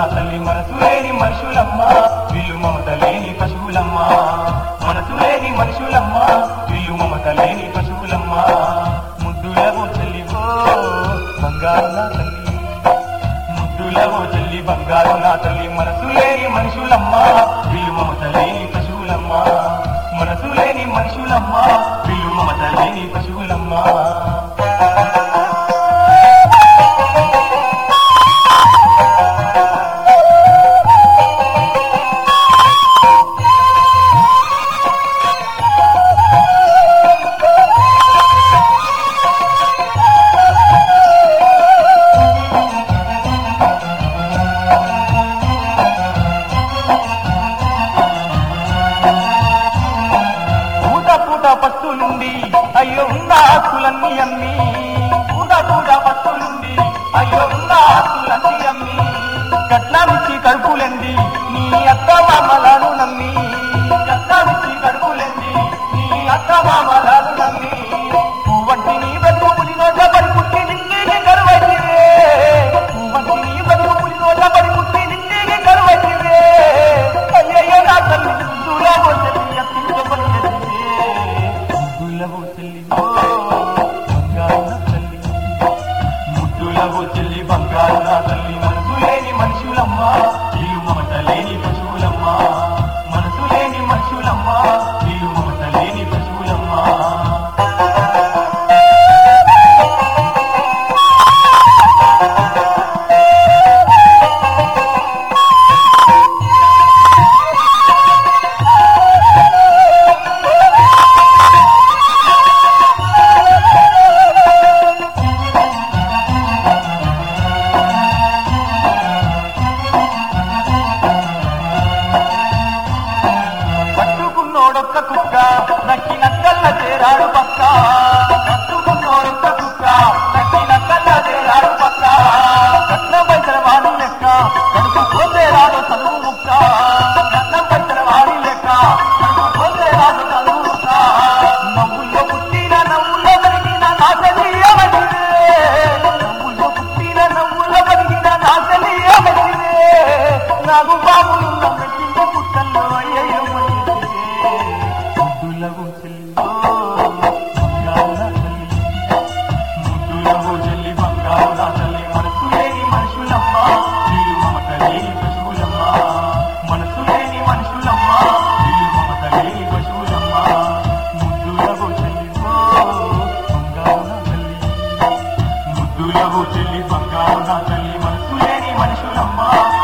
తల్లి మనసు లేని మనుషులమ్మ వీళ్ళు మమత లేని పశువులమ్మ మనసు లేని మనుషులమ్మ వీళ్ళు మమత లేని పశువులమ్మ ముద్దులవో చెల్లివో బంగారు నా తల్లి ముద్దులవో చెల్లి బంగారు నా తల్లి మనసు లేని మనుషులమ్మ వీళ్ళు మమత లేని పశువులమ్మ మనసు లేని మనుషులమ్మ వీళ్ళు మమత లేని పశువులమ్మ పూట పూట పస్తులుండి అయ్యో ఉన్న ఆస్తులన్నీ అమ్మి పూట పూట పస్తులుండి అయ్యో ఉన్న ఆస్తులన్నీ అమ్మి కట్నామిచ్చి కడుపులెండి నీ అత్త మామలను నమ్మి కట్నామిచ్చి కడుపులెండి నీ అత్త మామలను నమ్మి పువ్వంటి నీ బతుకు పులి నోట పడి పుట్టి నిండికి కరువైతివే పువ్వంటి నీ బతుకు పులి నోట పడి పుట్టి నిండికి కరువైతివే అయ్యయ్యో నా తల్లి దూరమో చెల్లి అత్తించబడి ముద్దులవో చెల్లి బంగారు నా తల్లి ముద్దులవో చెల్లి బంగారు నా తల్లి మనసు లేని మనుషులమ్మ ఇల్లు మమత లేని పశువులమ్మ మనసు లేని మనుషులమ్మ ఇల్లు మమత లేని పశువులమ్మ పట్టుకున్నోడొక్క కుక్క నక్కి నక్కల్ల చేరాడు పక్క పట్టుకున్నోడొక్క కుక్క నక్కి నక్కల్ల చేరాడు పక్క కట్నం పైసల వాడి లెక్క కడుపు పోతే రాదు చదువు ముక్క కట్నం పైసల వాడి లెక్క కడుపు పోతే రాదు చదువు ముక్క నవ్వుల్లో పుట్టిన నవ్వుల్లో పెరిగిన నాశనీయమనివే నవ్వుల్లో పుట్టిన నవ్వుల్లో పెరిగిన నాశనీయమనివే నాకు బాబులు నమ్మెట్టిన పుట్టల్లో అయ్యయ్యో ముద్దులవు చెల్లి ముద్దులవు చెల్లి బంగారు నా తల్లి మనసు లేని మనుషులమ్మ వీళ్ళు మమత లేని పశువులమ్మ మనసు లేని మనుషులమ్మ వీళ్ళు మమత లేని పశువులమ్మ ముద్దులవు చెల్లి బంగారు నా తల్లి ముద్దులవు చెల్లి బంగారు నా తల్లి మనసు లేని మనుషులమ్మ